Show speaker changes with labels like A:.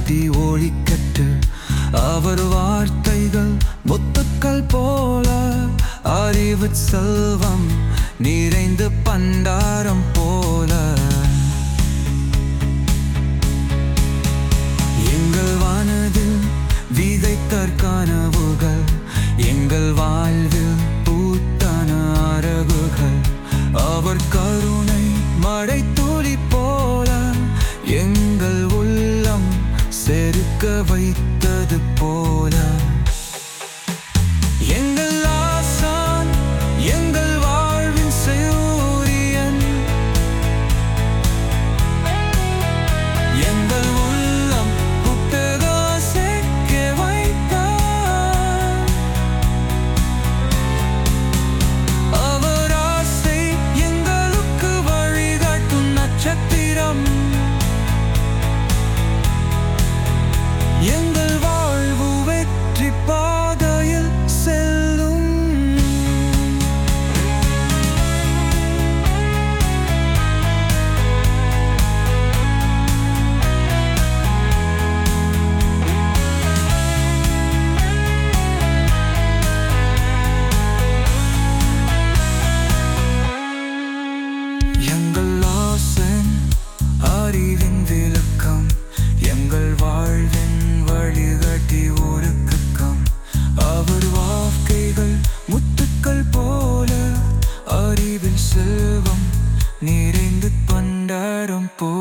A: வழிகாட்டி ஒழிக்கட்டு அவர் வார்த்தைகள் முத்துக்கள் போல அறிவு செல்வம் நிறைந்து பண்டாரம் போல எங்கள் வானதில் விதைத்தார் கனவுகள் எங்கள் வாழ்வில் பூத்தான அரகுகள் அவர் கருணை மழை துளி போல எங்கள் உள்ளம் செருக்க வைத்தது போல எங்கள் ஆசான் எங்கள் வாழ்வின் சூரியன் எங்கள் உள்ளம் புத்தகாசைக்க வைத்தார் அவர் ஆசை எங்களுக்கு வழிகாட்டும் நட்சத்திரம் எங்கள் வாழ்வு வெற்றி பாதையில் செல்லும் எங்கள் ஆசன் அறிவின் விளக்கம் எங்கள் வாழ்வின் வழிகாட்டி ஒரு கக்கம் அவர் வாக்கைகள் முத்துக்கள் போல அறிவில் செல்வம் நிறைந்து பண்டாரம் போ